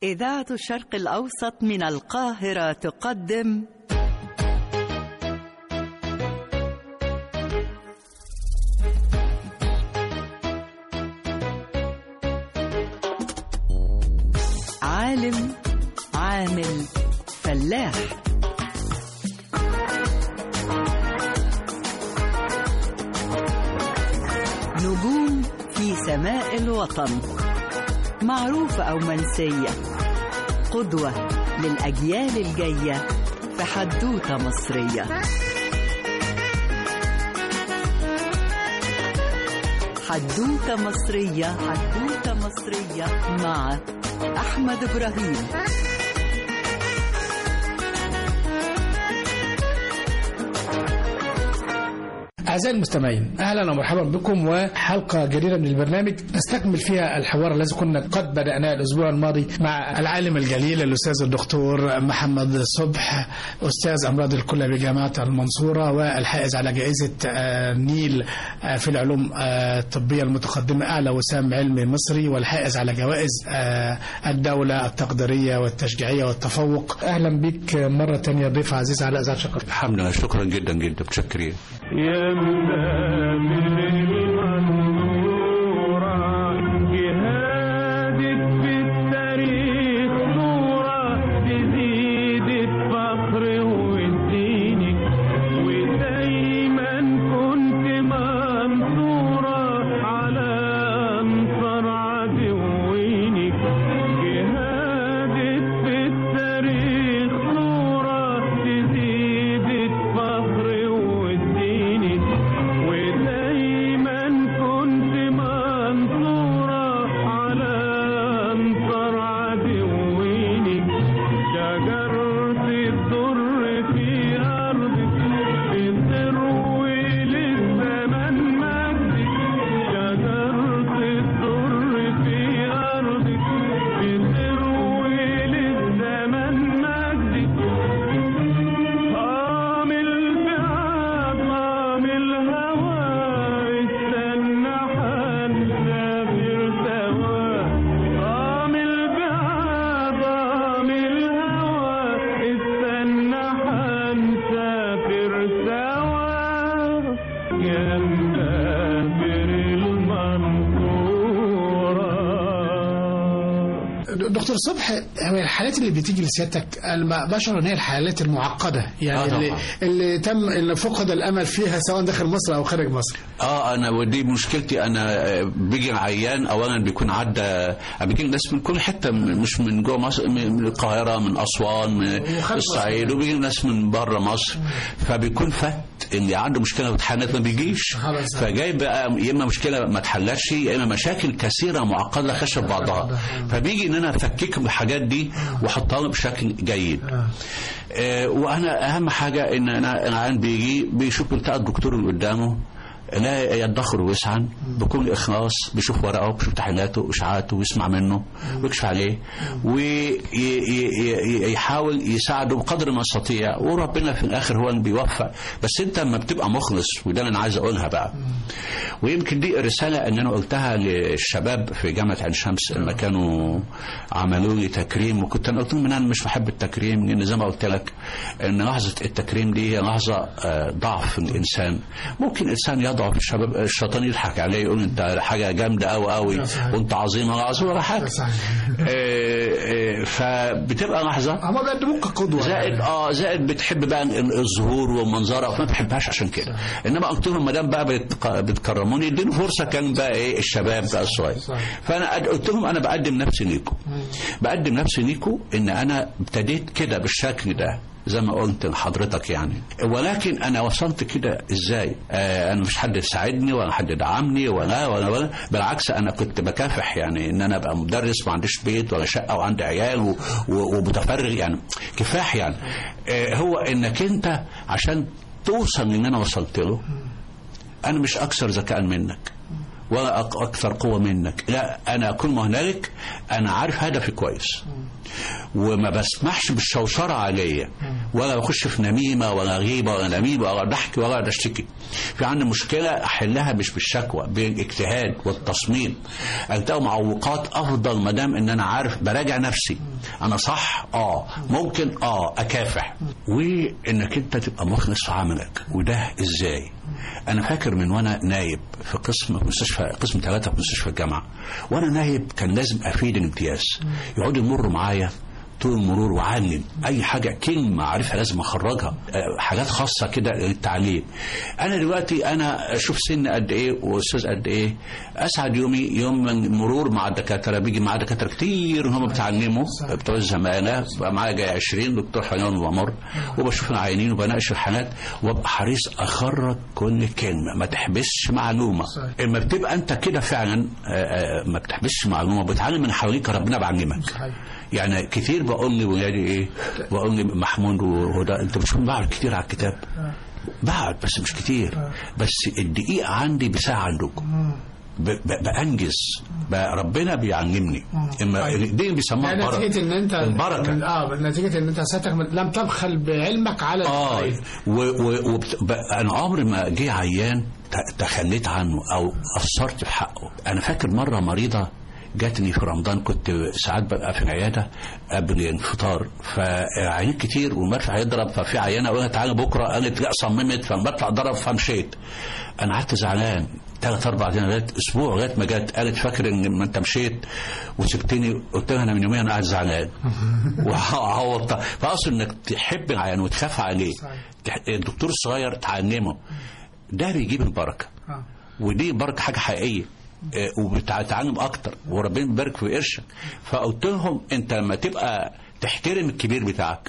إذاعة الشرق الأوسط من القاهرة تقدم عالم عامل فلاح نجوم في سماء الوطن معروفة أو منسية قدوة للأجيال الجاية في حدوتة مصرية حدوتة مصرية حدوتة مصرية مع أحمد إبراهيم أعزائي المستمعين أهلا ومرحبا بكم وحلقة جديدة من البرنامج نستكمل فيها الحوار الذي كنا قد بدأناه الأسبوع الماضي مع العالم الجليل الأستاذ الدكتور محمد صبح أستاذ أمراض الكلى بجامعة المنصورة والحائز على جائزة آه، نيل آه، في العلوم آه، الطبية المتقدمة أعلى وسام علمي مصري والحائز على جوائز آه، الدولة التقديرية والتشجيعية والتفوق أهلا بك مرة تانية ضيف عزيز على إذاعة شكر الحمد لله شكرا جدا جدا متشكرين يا مدامر المنورة جهادك في التاريخ صورة تزيد الفخر وتدينك ودايما كنت منصورة على انصار عدوينك جهادك في التاريخ صورة تزيد الفخر وتدينك ودايما كنت منصورة على انصار عدوينك شجرة الضر في أرضك بتروي للزمن مجدك شجرة الضر في أرضك بتروي للزمن مجدك قام البعاد قام الهوى استنى حنسافر سوا قام البعاد قام الهوى استنى حنسافر سوا يا مسافر المنصورة دكتور صبح هو الحالات اللي بتيجي لسيادتك انا بشعر ان هي الحالات المعقده يعني آه اللي, طبعا. اللي تم اللي فقد الامل فيها سواء داخل مصر او خارج مصر اه انا ودي مشكلتي انا آه، بيجي عيان اولا بيكون عدى بيجي ناس من كل حته من- مش من جوه مصر من من القاهره من اسوان من وخارج الصعيد وبيجي ناس من بره مصر فبيكون فات اللي عنده مشكله في امتحانات ما بيجيش خلاص. فجاي بقى يا اما مشكله ما اتحلتش يا اما مشاكل كثيره معقده خشب بعضها فبيجي ان انا افكك بالحاجات دي واحطها له بشكل جيد آه، وانا اهم حاجه ان انا العيان بيجي بيشوف بتاع الدكتور اللي قدامه لا يدخر ويسعن بكل اخلاص بيشوف ورقه بيشوف امتحاناته واشاعاته ويسمع منه ويكشف عليه ويحاول يساعده بقدر ما يستطيع وربنا في الاخر هو اللي بيوفق بس انت لما بتبقى مخلص وده اللي انا عايز اقولها بقى ويمكن دي رساله ان انا قلتها للشباب في جامعه عين شمس لما كانوا عملوا لي تكريم وكنت انا قلت لهم ان انا مش بحب التكريم لان زي ما قلت لك ان لحظه التكريم دي هي لحظه آه، ضعف في الانسان ممكن انسان يضعف الشباب الشيطان يضحك عليه يقول انت حاجه جامده قوي قوي صحيح. وانت عظيم ولا عظيم ولا حاجه صحيح. آه، آه، فبتبقى لحظه هم بيقدموك كقدوه زائد اه زائد بتحب بقى ال- الظهور والمنظره ما بحبهاش عشان كده انما قلت لهم ما دام بقى بتق- بتكرموني اديني فرصه كان بقى ايه الشباب بقى الصغير صحيح. فانا قد- قلت لهم انا بقدم نفسي ليكم بقدم نفسي ليكم ان انا ابتديت كده بالشكل ده زي ما قلت لحضرتك يعني ولكن انا وصلت كده ازاي آه انا مش حد يساعدني ولا حد يدعمني ولا ولا ولا بالعكس انا كنت بكافح يعني ان انا ابقى مدرس ما عنديش بيت ولا شقه وعندي عيال و- و- ومتفرغ يعني كفاح يعني آه هو انك انت عشان توصل للي انا وصلت له انا مش اكثر ذكاء منك ولا أك- اكثر قوه منك لا انا كل ما هنالك انا عارف هدفي كويس وما بسمحش بالشوشره عليا ولا بخش في نميمه ولا غيبه ولا نميمه ولا ضحك ولا اشتكي في عندي مشكله احلها مش بالشكوى بالاجتهاد والتصميم التقوا معوقات افضل ما دام ان انا عارف براجع نفسي انا صح اه ممكن اه اكافح وانك انت تبقى مخلص في عملك وده ازاي انا فاكر من وانا نايب في قسم في مستشفى قسم ثلاثه في مستشفى الجامعه وانا نايب كان لازم افيد الامتياز يقعدوا يمروا معايا طول المرور وعلم اي حاجه كلمه عارفها لازم اخرجها أه، حاجات خاصه كده للتعليم انا دلوقتي انا اشوف سن قد ايه واستاذ قد ايه اسعد يومي يوم من مرور مع الدكاتره بيجي معايا دكاتره كتير هم بيتعلموا بتوع الزمانه بقى معايا جاي 20 دكتور حيوان وبمر وبشوف العيانين وبناقش الحالات وابقى حريص اخرج كل كلمه ما تحبسش معلومه اما بتبقى انت كده فعلا آه، آه، ما بتحبسش معلومه بتتعلم من حواليك ربنا بعلمك يعني كتير بقول لولادي ايه بقول لي محمود وهدى انت مش بقعد كتير على الكتاب بقعد بس مش كتير بس الدقيقة عندي بساعة عندكم ب- ب- بأنجز ب- ربنا بيعلمني اما دي بيسموها يعني البركة نتيجة ان انت البركة اه نتيجة ان انت سيادتك لم تبخل بعلمك على اه الآخرين. و و وبت... ب... انا عمري ما جه عيان ت- تخليت عنه او قصرت في حقه انا فاكر مره مريضه جاتني في رمضان كنت ساعات ببقى في العياده قبل الفطار فعيانين كتير والمدفع هيضرب ففي عيانه قلت تعالى بكره قالت لا صممت فالمدفع ضرب فمشيت انا قعدت زعلان ثلاث اربع ايام لغايه اسبوع لغايه ما جت قالت فاكر ان ما انت مشيت وسبتني قلت لها انا من يومين انا قاعد زعلان وعوضتها فاصل انك تحب العيان وتخاف عليه تح- الدكتور الصغير تعلمه ده بيجيب البركه آه. ودي بركه حاجه حقيقيه آه، وبتتعلم اكتر وربنا يبارك في قرشك فقلت لهم انت لما تبقى تحترم الكبير بتاعك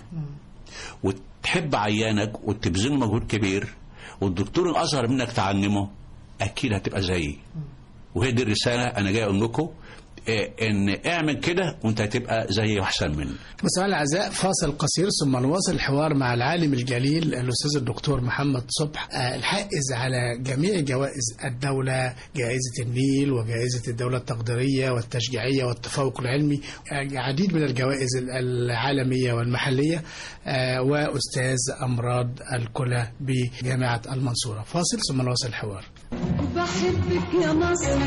وتحب عيانك وتبذل مجهود كبير والدكتور الاصغر منك تعلمه اكيد هتبقى زيي وهي دي الرساله انا جاي اقول لكم آه، ان اعمل كده وانت هتبقى زيي واحسن مني مستمعينا الاعزاء فاصل قصير ثم نواصل الحوار مع العالم الجليل الاستاذ الدكتور محمد صبح آه، الحائز على جميع جوائز الدوله جائزه النيل وجائزه الدوله التقديريه والتشجيعيه والتفوق العلمي آه، عديد من الجوائز العالميه والمحليه آه، واستاذ امراض الكلى بجامعه المنصوره فاصل ثم نواصل الحوار بحبك يا مصر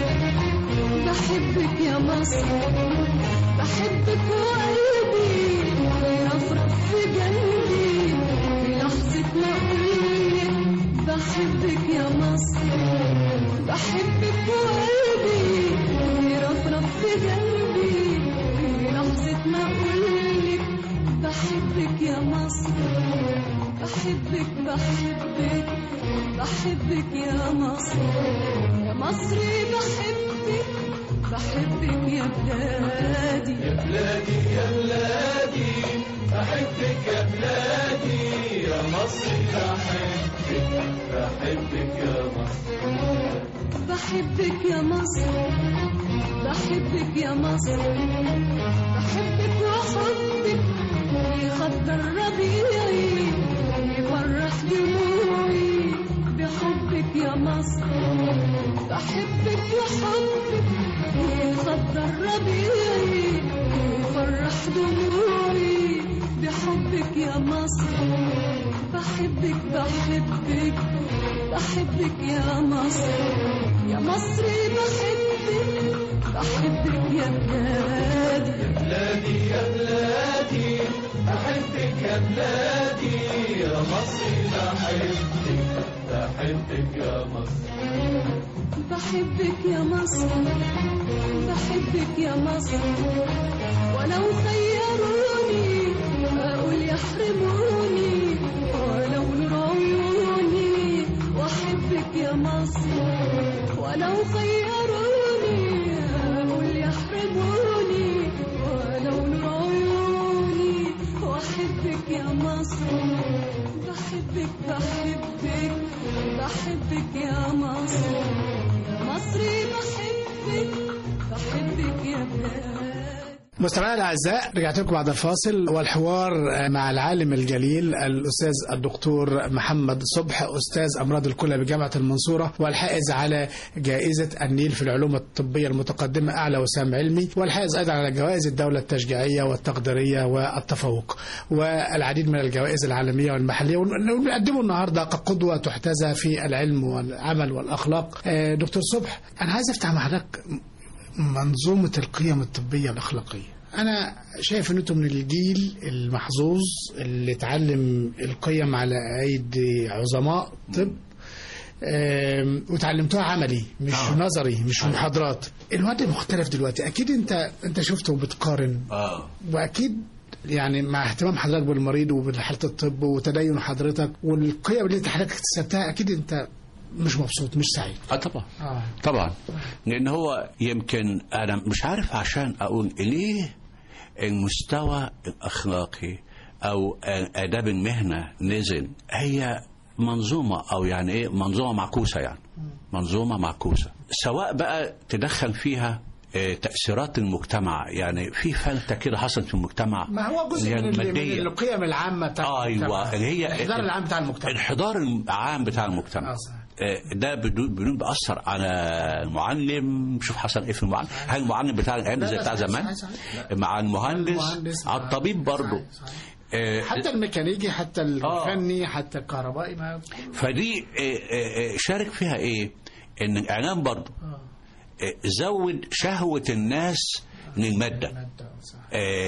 بحبك يا مصر بحبك وقلبي يرفرف في قلبي في لحظة ما أقولك بحبك يا مصر بحبك وقلبي يرفرف في قلبي في لحظة ما أقولك بحبك يا مصر بحبك بحبك بحبك يا مصر يا مصري بحبك بحبك يا بلادي يا بلادي يا بلادي بحبك يا بلادي يا مصري بحبك بحبك يا مصر بحبك يا مصر بحبك يا مصر بحبك وحبك يخضر ربيعي يفرح دموعي بحبك يا مصر بحبك وحبك يخضر ربيعي يفرح دموعي بحبك يا مصر بحبك بحبك بحبك يا مصر يا مصري بحبك بحبك يا بلادي يا بلادي يا بلادي بحبك يا بلادي يا مصري بحبك بحبك يا مصر بحبك يا مصر بحبك يا مصر ولو خيروني أقول يحرموني ولو نور عيوني وأحبك يا مصر ولو خيروني أقول يحرموني ولو نور عيوني وأحبك يا مصر بحبك بحبك بحبك يا مصر يا مصري بحبك بحبك يا بلاد مستمعينا الاعزاء رجعت لكم بعد الفاصل والحوار مع العالم الجليل الاستاذ الدكتور محمد صبح استاذ امراض الكلى بجامعه المنصوره والحائز على جائزه النيل في العلوم الطبيه المتقدمه اعلى وسام علمي والحائز ايضا على جوائز الدوله التشجيعيه والتقديريه والتفوق والعديد من الجوائز العالميه والمحليه ونقدمه النهارده كقدوه تحتذى في العلم والعمل والاخلاق آه، دكتور صبح انا عايز افتح مع حضرتك منظومة القيم الطبية الأخلاقية أنا شايف إن أنتم من الجيل المحظوظ اللي اتعلم القيم على أيدي عظماء طب آم، وتعلمتوها عملي مش آه. نظري مش في محاضرات الوضع مختلف دلوقتي أكيد أنت أنت شفته وبتقارن اه واكيد يعني مع اهتمام حضرتك بالمريض وبحاله الطب وتدين حضرتك والقيم اللي انت حضرتك اكتسبتها اكيد انت مش مبسوط مش سعيد اه طبعا اه طبعا لان هو يمكن انا مش عارف عشان اقول ليه المستوى الاخلاقي او اداب المهنه نزل هي منظومه او يعني ايه منظومه معكوسه يعني منظومه معكوسه سواء بقى تدخل فيها آه، تأثيرات المجتمع يعني في فلتة كده حصلت في المجتمع ما هو جزء اللي هي من, ال- من المادية. القيم العامه بتاع ايوه اللي هي الحضار العام بتاع المجتمع الحضار العام بتاع المجتمع آه، صحيح. آه، ده بدون بدون بيأثر على المعلم شوف حصل ايه في المعلم هل المعلم بتاع الايام لا، زي لا، بتاع صحيح، زمان صحيح، صحيح. مع المهندس المهندس، على مع- الطبيب برضه صحيح، صحيح. آه، حتى الميكانيكي حتى الفني حتى الكهربائي ما فدي آه، آه، آه، شارك فيها ايه ان الاعلام برضه آه. آه، زود شهوة الناس للمادة مادة، صح.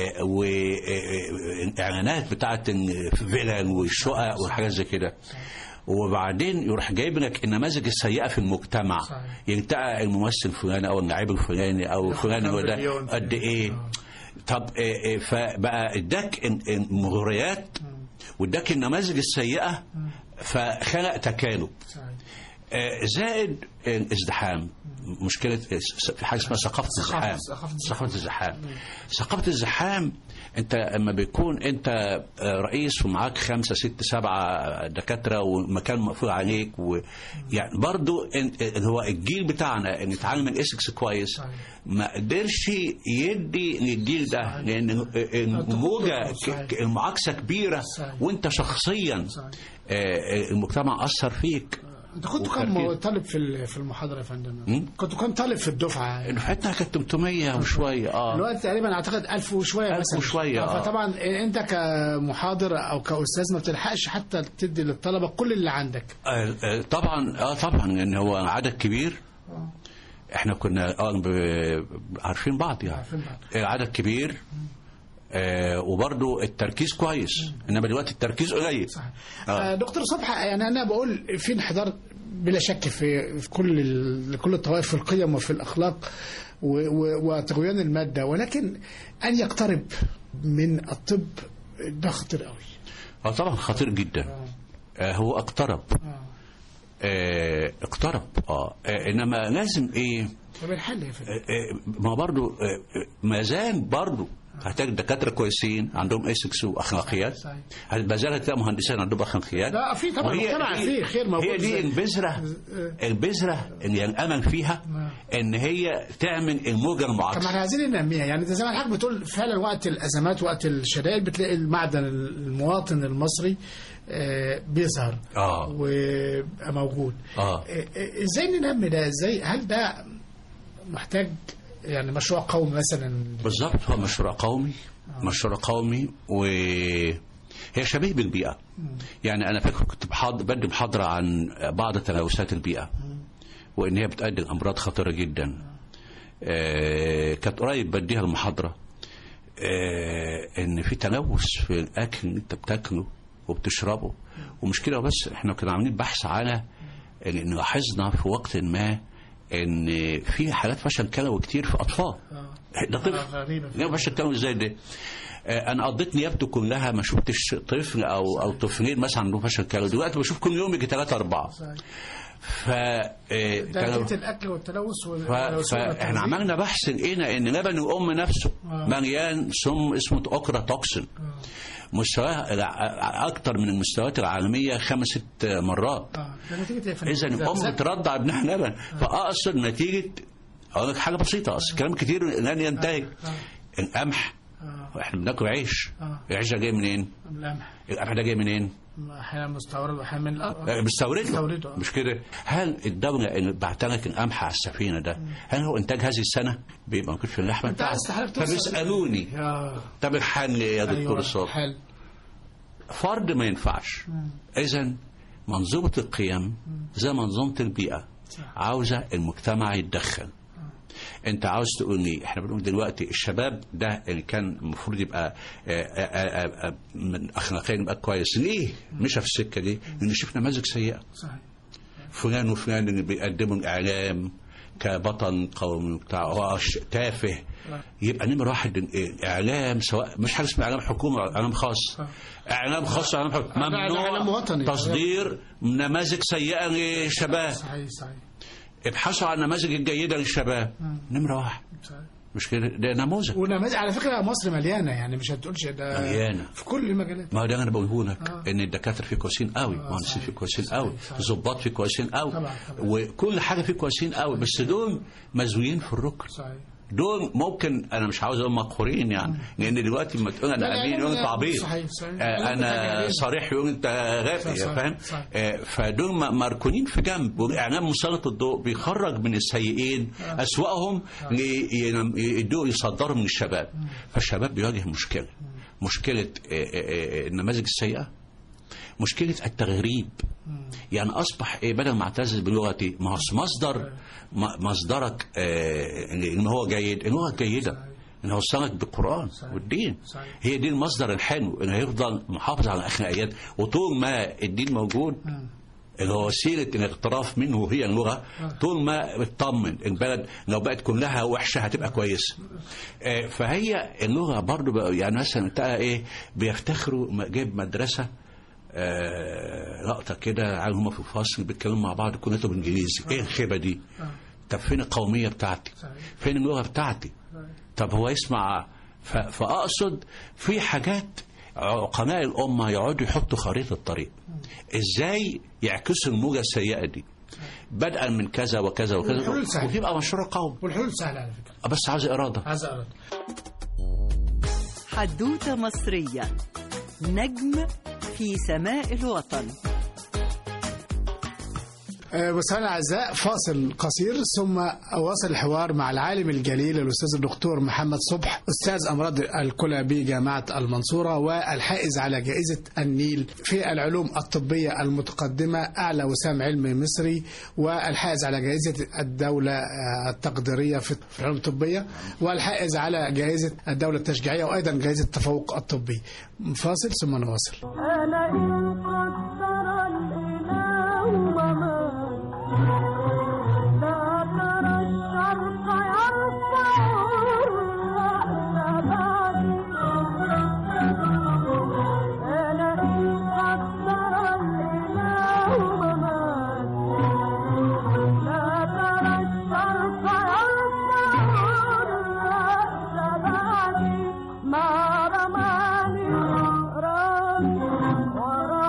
والاعلانات بتاعت الفلل والشقق والحاجات زي كده وبعدين يروح جايب لك النماذج السيئه في المجتمع صحيح. يلتقى الممثل الفلاني او اللاعب الفلاني او فلان هو ده مليون. قد ايه طب آه، آه، فبقى اداك ال- المغريات واداك النماذج السيئه فخلق تكالب صحيح. آه، زائد الازدحام مشكله في حاجه اسمها ثقافه الزحام ثقافة ثقافه الزحام ثقافه الزحام انت اما بيكون انت آه، رئيس ومعاك خمسه ست سبعه دكاتره والمكان مقفول عليك ويعني برضو انت- اللي هو الجيل بتاعنا اللي اتعلم الاسكس كويس صحيح. ما قدرش يدي للجيل ده لان الموجه صحيح. ك- المعاكسه كبيره صحيح. وانت شخصيا صحيح. آه، المجتمع اثر فيك انت كنت كم وتركيز. طالب في ال- في المحاضره يا فندم مم؟ كنت كم طالب في الدفعه دفعتنا كانت 300 وشويه اه الوقت تقريبا اعتقد 1000 وشويه 1000 مثلا وشوية، آه. فطبعا انت كمحاضر او كاستاذ ما بتلحقش حتى تدي للطلبه كل اللي عندك آه، آه، طبعا اه طبعا لان هو عدد كبير احنا كنا اه ب- عارفين بعض يعني عارفين بعض. آه، عدد كبير آه وبرضو التركيز كويس انما دلوقتي التركيز قليل صحيح. آه. آه. دكتور صبحي يعني انا بقول في انحدار بلا شك في في كل ال- كل الطوائف في القيم وفي الاخلاق و- و- وطغيان الماده ولكن ان يقترب من الطب ده خطير قوي اه طبعا خطير جدا آه هو اقترب اه آه اقترب اه آه، انما لازم ايه طب الحل يا فندم آه، آه، ما برضو آه، آه، ما زال برضو هتلاقي دكاتره كويسين عندهم اسكس واخلاقيات صحيح. ما زال هتلاقي مهندسين عندهم اخلاقيات لا في طبعا وهي مجتمع دي- فيه خير موجود هي دي زي- البذره البذره اللي الامل فيها ان هي تعمل الموجه طب ما المعاكسه احنا عايزين ننميها يعني انت زي ما حضرتك بتقول فعلا وقت الازمات وقت الشدائد بتلاقي المعدن المواطن المصري آه، بيظهر اه ويبقى موجود اه آه، آه، ازاي ننمي ده ازاي هل ده محتاج يعني مشروع قومي مثلا بالظبط هو مشروع قومي مشروع قومي و هي شبيه بالبيئة يعني أنا فاكر كنت بحض... بدي محاضرة عن بعض تلوثات البيئة وإن هي بتؤدي أمراض خطيرة جدا آه كانت قريب بديها المحاضرة آه إن في تلوث في الأكل اللي أنت بتاكله وبتشربه ومش كده بس إحنا كنا عاملين بحث على إن لاحظنا في وقت ما إن في حالات فشل كلوي كتير في أطفال ده طفل غريبة لا باش اتكلم ازاي ده آه، انا قضيت نيابته كلها ما شفتش طفل او او طفلين مثلا عندهم فشل كلوي دلوقتي بشوف كل يوم يجي ثلاثه اربعه ف آه، ده كانوا- نتيجة الاكل والتلوث وال- ف- والسوء فاحنا والتغذية. عملنا بحث لقينا ان لبن الام نفسه مليان سم اسمه اوكرا توكسين مستواه الع- اكتر من المستويات العالميه خمس ست مرات اه ده نتيجة ايه يا فندم؟ اذا الام زي- بترضع ابنها لبن فاقصد نتيجه اقول لك حاجه بسيطه اصل كلام كتير لن ينتهي القمح آه. احنا بناكل عيش آه. العيش ده جاي منين القمح القمح ده جاي منين احيانا مستورد واحيانا من الأرض. آه، بتستورده بتستورده، آه. مش كده هل الدولة اللي بعت لك القمح على السفينة ده هل هو إنتاج هذه السنة بيبقى موجود في اللحمة انت بتاعته عايز حضرتك توصل- فبيسألوني آه. طب الحل إيه يا دكتور أيوة. الصبح حل فرد ما ينفعش اذا منظومه القيم زي منظومه البيئه عاوزه المجتمع يتدخل انت عاوز تقول لي احنا بنقول دلوقتي الشباب ده اللي كان المفروض يبقى آه، آه، آه، آه، من اخلاقيا يبقى كويس ليه مشى في السكه دي لان شفنا نماذج سيئه صحيح فلان وفلان اللي بيقدموا الاعلام كبطل قومي بتاع هو ش- تافه يبقى نمر واحد الاعلام سواء مش حاجه اسمها اعلام حكومي ولا اعلام خاص اعلام خاص واعلام حكومي لا، لا، إعلام ممنوع وطني. تصدير نماذج سيئه للشباب صحيح صحيح ابحثوا عن النماذج الجيده للشباب نمره واحد صحيح مش كده ده نموذج ونماذج على فكره مصر مليانه يعني مش هتقولش ده مليانة. في كل المجالات ما هو ده انا بقوله لك آه. ان الدكاتره فيه كويسين قوي مهندسين صحيح. فيه كويسين صحيح، قوي صحيح. الضباط فيه كويسين قوي طبعا، طبعا. وكل حاجه فيه كويسين قوي بس دول مزويين في الركن صحيح دول ممكن انا مش عاوز اقول مقهورين يعني لان دلوقتي لما تقول لا، انا لا، امين لا، يقول لا، انت عبيط صحيح، صحيح. آه، لا، انا متجاهلين. صريح يقول انت غافي صح، فاهم صح. آه، فدول م- مركونين في جنب والاعلام مسلط الضوء بيخرج من السيئين اسواقهم يدوا يصدروا من الشباب فالشباب بيواجه مشكله مشكله آه، آه، آه، النماذج السيئه مشكله التغريب يعني اصبح ايه بدل ما اعتز بلغتي ما هو مصدر م- مصدرك آه، ان هو جيد اللغه الجيده ان هو وصلك بالقران والدين صحيح. هي دي المصدر الحلو انه هيفضل محافظ على اخلاقيات وطول ما الدين موجود اللي هو وسيله الاغتراف منه هي اللغه طول ما اطمن البلد لو بقت كلها وحشه هتبقى كويسه آه، فهي اللغه برضو بقى يعني مثلا انت ايه بيفتخروا م- جايب مدرسه آه، لقطه كده عيال هم في الفصل بيتكلموا مع بعض كلهم بالانجليزي ايه الخيبه دي طب فين القوميه بتاعتي فين اللغه بتاعتي طب هو يسمع ف- فاقصد في حاجات عقلاء الامه يقعدوا يحطوا خريطه الطريق ازاي يعكسوا الموجه السيئه دي بدءا من كذا وكذا وكذا والحلول سهلة. ويبقى مشروع قومي والحلول سهله على فكره بس عاوز اراده عايز اقرا حدوتة مصرية نجم في سماء الوطن آه، مستمعينا الاعزاء فاصل قصير ثم اواصل الحوار مع العالم الجليل الاستاذ الدكتور محمد صبح استاذ امراض الكلى بجامعه المنصوره والحائز على جائزه النيل في العلوم الطبيه المتقدمه اعلى وسام علمي مصري والحائز على جائزه الدوله آه، التقديريه في في العلوم الطبيه والحائز على جائزه الدوله التشجيعيه وايضا جائزه التفوق الطبي فاصل ثم نواصل أنا إن قدر الإله ممات لا ترى الشرق يرفع الرأس بعدي أنا إن قدر الإله ممات لا ترى الشرق يرفع الرأس بعدي ما رماني رامي ورا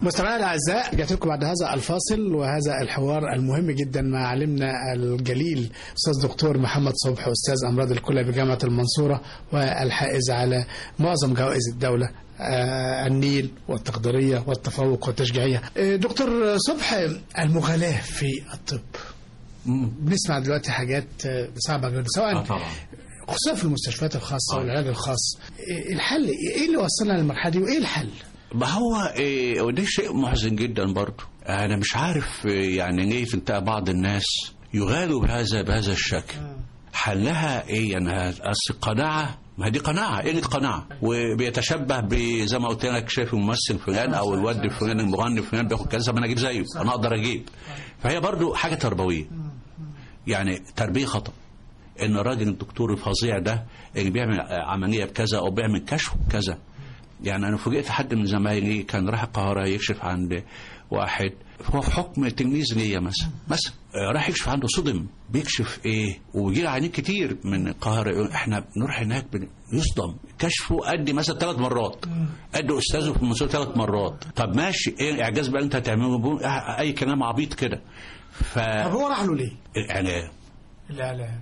مستمعينا الاعزاء جات لكم بعد هذا الفاصل وهذا الحوار المهم جدا مع علمنا الجليل استاذ دكتور محمد صبحي استاذ امراض الكلى بجامعه المنصوره والحائز على معظم جوائز الدوله آه، النيل والتقديريه والتفوق والتشجيعيه. آه، دكتور صبحي المغالاه في الطب مم. بنسمع دلوقتي حاجات آه، صعبه جدا سواء اه طبعا خصوصا في المستشفيات الخاصه آه. والعلاج الخاص آه، الحل ايه اللي وصلنا للمرحله دي وايه الحل؟ ما هو إيه وده شيء محزن جدا برضه انا مش عارف إيه، يعني ليه تنتهي بعض الناس يغالوا بهذا بهذا الشكل حلها ايه يعني اصل القناعه ما هي دي قناعه ايه القناعه وبيتشبه بزي ما قلت لك شايف الممثل فلان او الواد الفلاني المغني فلان بياخد كذا ما انا اجيب زيه انا اقدر اجيب فهي برضو حاجه تربويه يعني تربيه خطا ان الراجل الدكتور الفظيع ده اللي بيعمل عمليه بكذا او بيعمل كشف بكذا يعني انا فوجئت حد من زمايلي كان راح القاهره يكشف عند واحد هو في حكم تلميذ ليا مثلا مثلا آه، راح يكشف عنده صدم بيكشف ايه ويجي له عيانين كتير من القاهره يقول احنا بنروح هناك بن- يصدم كشفه قد مثلا ثلاث مرات قد استاذه في المنصوره ثلاث مرات طب ماشي ايه الاعجاز بقى اللي انت هتعمله بيقول آه، اي كلام عبيط كده ف طب هو راح له ليه؟ يعني الاعلام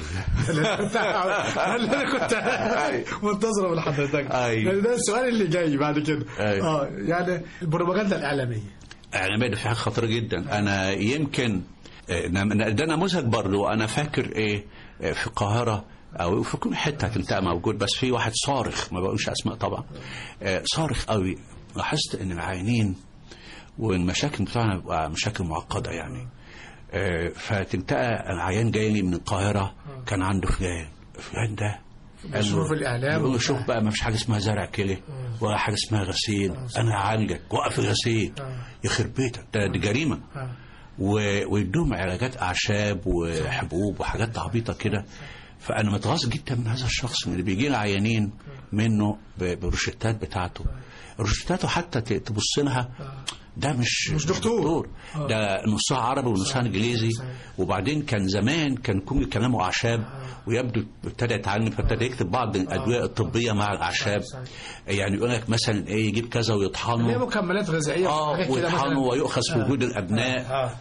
انا كنت منتظره من حضرتك أيوة. ده السؤال اللي جاي بعد كده أيوة. اه يعني البروباغندا الاعلاميه اعلاميه ده في حاجه خطيره جدا انا يمكن آه، نم- ده نموذج برضه انا فاكر ايه آه، في القاهره او في كل حته هتنتهي موجود بس في واحد صارخ ما بقولش اسماء طبعا آه، صارخ قوي لاحظت ان العيانين والمشاكل بتاعنا بتبقى مشاكل معقده يعني آه، فتنتقى العيان جاي لي من القاهره كان عنده فلان فلان ده قال مشهور له- في الإعلام يقول له وبتاع. شوف بقى ما فيش حاجه اسمها زرع كلى ولا حاجه اسمها غسيل انا هعالجك وقف الغسيل يخرب بيتك ده دي جريمه آه. و- ويدوهم علاجات اعشاب وحبوب وحاجات عبيطه كده فانا متغاظ جدا من هذا الشخص اللي بيجي لي عيانين منه ب- بالروشتات بتاعته روشتاته حتى ت- تبص لها ده مش مش دكتور. ده نصها عربي ونصها انجليزي وبعدين كان زمان كان كل كلامه اعشاب ويبدو ابتدى يتعلم فابتدى يكتب بعض الادويه الطبيه مع الاعشاب يعني يقول لك مثلا ايه يجيب كذا اللي هي ويطحنه مكملات غذائيه اه وحاجات كده ويطحنه مثلا ويؤخذ في وجود الابناء آه.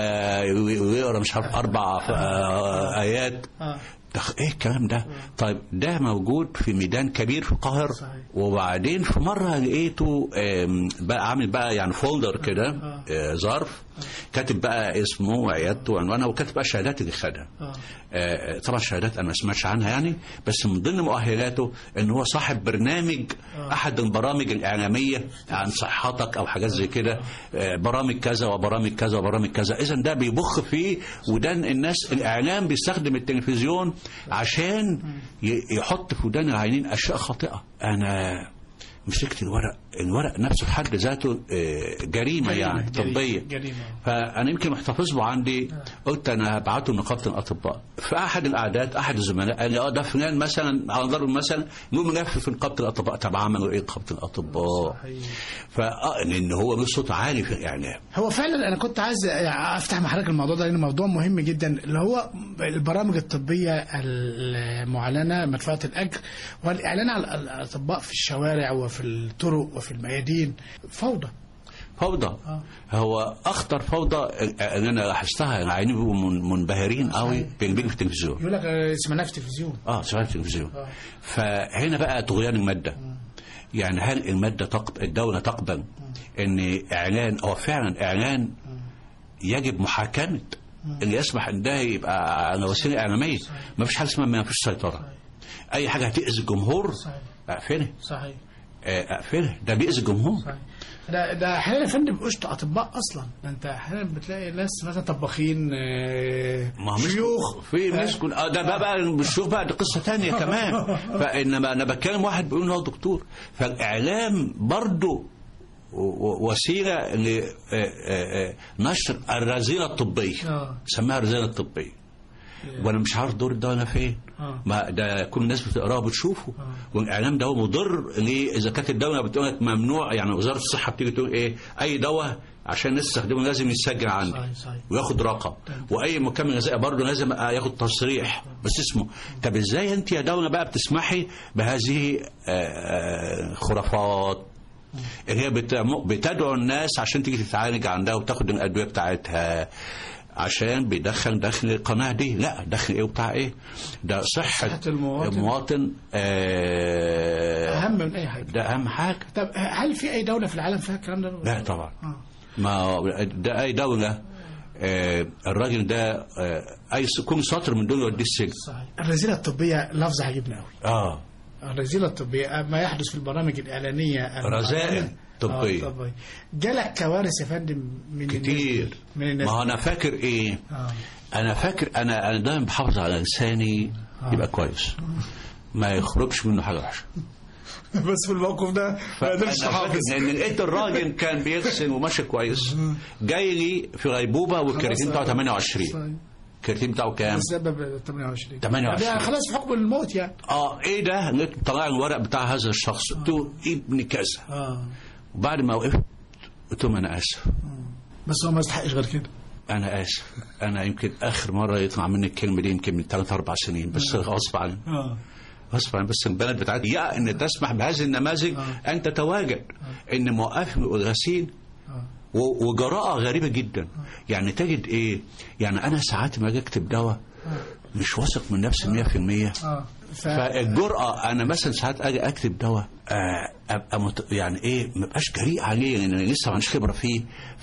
و- ويقرا مش عارف اربع آه، ايات آه. ده ايه الكلام ده طيب ده موجود في ميدان كبير في القاهره صحيح. وبعدين في مره لقيته آم، بقى عامل بقى يعني فولدر كده آه، ظرف كاتب بقى اسمه وعيادته وعنوانه وكاتب بقى الشهادات اللي خدها آه، طبعا الشهادات انا ما سمعتش عنها يعني بس من ضمن مؤهلاته ان هو صاحب برنامج احد البرامج الاعلاميه عن صحتك او حاجات زي كده آه، برامج كذا وبرامج كذا وبرامج كذا اذا ده بيبخ فيه ودان الناس الاعلام بيستخدم التلفزيون عشان ي- يحط في ودان العينين اشياء خاطئه انا مسكت الورق الورق نفسه في حد ذاته آه، جريمه يعني طبيه جريمه فانا يمكن محتفظ له عندي قلت انا هبعته لنقابه الاطباء في احد القعدات احد الزملاء قال لي اه ده فلان مثلا على ضرب المثل نقوم نلف في نقابه الاطباء طب عملوا ايه نقابه الاطباء فاه لان هو له صوت عالي في الاعلام هو فعلا انا كنت عايز يعني افتح مع حضرتك الموضوع ده لانه موضوع مهم جدا اللي هو البرامج الطبيه المعلنه مدفوعه الاجر والاعلان على الاطباء في الشوارع وفي الطرق وفي الميادين فوضى فوضى هو اخطر فوضى اللي انا لاحظتها العينين بيبقوا من- منبهرين قوي بيجي في التلفزيون يقول لك آه، سمعناها في التلفزيون اه سمعت التلفزيون فهنا بقى طغيان الماده يعني هل الماده تقبل الدوله تقبل ان اعلان او فعلا اعلان يجب محاكمه اللي يسمح ان ده يبقى على وسيله اعلاميه ما فيش حاجه اسمها ما فيش سيطره اي حاجه هتاذي الجمهور اقفلها صحيح آه، اقفلها ده بيأذي الجمهور ده ده احيانا يا فندم بيبقوش اطباء اصلا ده انت احيانا بتلاقي ناس مثلا طباخين آه، ما هو مش شيوخ في ناس كل اه ده بقى بقى الشيوخ بقى دي قصه تانية كمان فانما انا بتكلم واحد بيقول ان هو دكتور فالاعلام برضه و- و- وسيله لنشر الرذيله الطبيه آه. سماها الرذيله الطبيه وانا مش عارف دور ده انا فين آه. ما ده كل الناس بتقراه وبتشوفه والاعلام ده هو مضر ليه اذا كانت الدوله بتقول لك ممنوع يعني وزاره الصحه بتيجي تقول ايه اي دواء عشان الناس تستخدمه لازم يتسجل عندي صحيح، صحيح. وياخد رقم واي مكمل غذائي برضه لازم ياخد تصريح بس اسمه طب ازاي انت يا دوله بقى بتسمحي بهذه آه، آه، خرافات اللي هي بت- بتدعو الناس عشان تيجي تتعالج عندها وتاخد الادويه بتاعتها عشان بيدخل دخل القناه دي لا دخل ايه وبتاع ايه ده صحه, صحة المواطن. المواطن آه اهم من اي حاجه ده اهم حاجه طب هل في اي دوله في العالم فيها الكلام ده لا طبعا آه. ما ده اي دوله آه الراجل ده آه اي س- كل سطر من دول يوديه السجن صحيح الرذيله الطبيه لفظ عجبني قوي اه الرذيله الطبيه ما يحدث في البرامج الاعلانيه رذائل طبية. آه، طبية جالك كوارث يا فندم من كتير الناس من الناس ما هو انا فاكر ايه آه. انا فاكر انا انا دايما بحافظ على لساني يبقى كويس ما يخرجش منه حاجه وحشه بس في الموقف ده ما قدرتش فأنا احافظ فاكر ان لقيت الراجل كان بيغسل وماشي كويس جاي لي في غيبوبه والكرياتين بتاعه 28 الكرياتين بتاعه كام؟ السبب 28 28. يعني خلاص في حكم الموت يعني اه ايه ده؟ لقيت طلع الورق بتاع هذا الشخص قلت له ابن كذا اه وبعد ما وقفت قلت لهم انا اسف بس هو ما يستحقش غير كده انا اسف انا يمكن اخر مره يطلع مني الكلمه دي يمكن من ثلاث اربع سنين بس غصب عني اه غصب عني بس البلد بتاعتي يا ان تسمح بهذه النماذج ان تتواجد ان موقف الغسيل و- وجراءة غريبة جدا يعني تجد ايه يعني انا ساعات ما اجي اكتب دواء مش واثق من نفسي 100% اه ف... فالجرأة أنا مثلا ساعات أجي أكتب دواء آه، أبقى مت... يعني إيه ما بقاش جريء عليه لأن أنا لسه ما عنديش خبرة فيه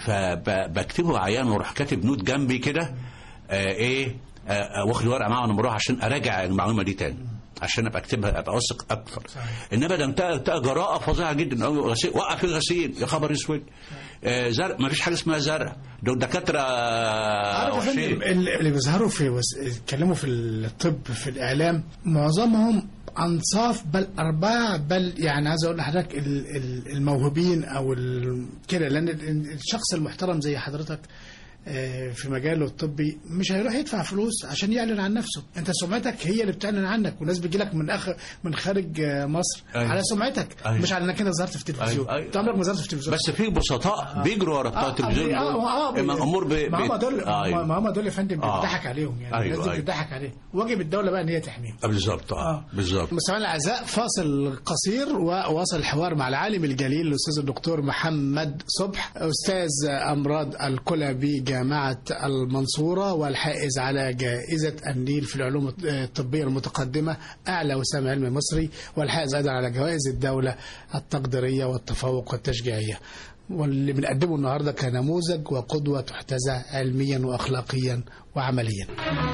فبكتبه عيان وأروح كاتب نوت جنبي كده آه إيه آه آه، واخد ورقة معاه وأنا بروح عشان أراجع المعلومة دي تاني عشان ابقى اكتبها ابقى واثق اكثر انما ده انتهى انتهى جراءه فظيعه جدا أو غسيل وقف الغسيل يا خبر اسود آه زرع ما فيش حاجه اسمها زرع دول دكاتره عارف يا وحشين. فندم اللي اللي بيظهروا في وس... يتكلموا في الطب في الاعلام معظمهم انصاف بل ارباع بل يعني عايز اقول لحضرتك ال- ال- الموهوبين او ال... كده لان ال- الشخص المحترم زي حضرتك آه، في مجاله الطبي مش هيروح يدفع فلوس عشان يعلن عن نفسه انت سمعتك هي اللي بتعلن عنك والناس بيجي لك من اخ من خارج آه، مصر أيوة. على سمعتك أيوة. مش على انك انت ظهرت في التلفزيون أيوة. انت عمرك ما ظهرت في التلفزيون بس في بسطاء بيجروا ورا بتوع التلفزيون اه اه دول. اه اما امور ب... ما هم ب- دول آه، أيوة. ما هم دول يا فندم آه. بيضحك عليهم يعني أيوة، الناس دي أيوة. بتضحك عليهم واجب الدوله بقى ان هي تحميهم آه، بالظبط اه آه. بالظبط مستمعينا الاعزاء فاصل قصير وواصل الحوار مع العالم الجليل الاستاذ الدكتور محمد صبح استاذ امراض الكلى بجامعه المنصوره والحائز على جائزه النيل في العلوم الطبيه المتقدمه اعلى وسام علمي مصري والحائز ايضا على جوائز الدوله التقديريه والتفوق والتشجيعيه واللي بنقدمه النهارده كنموذج وقدوه تحتذى علميا واخلاقيا وعمليا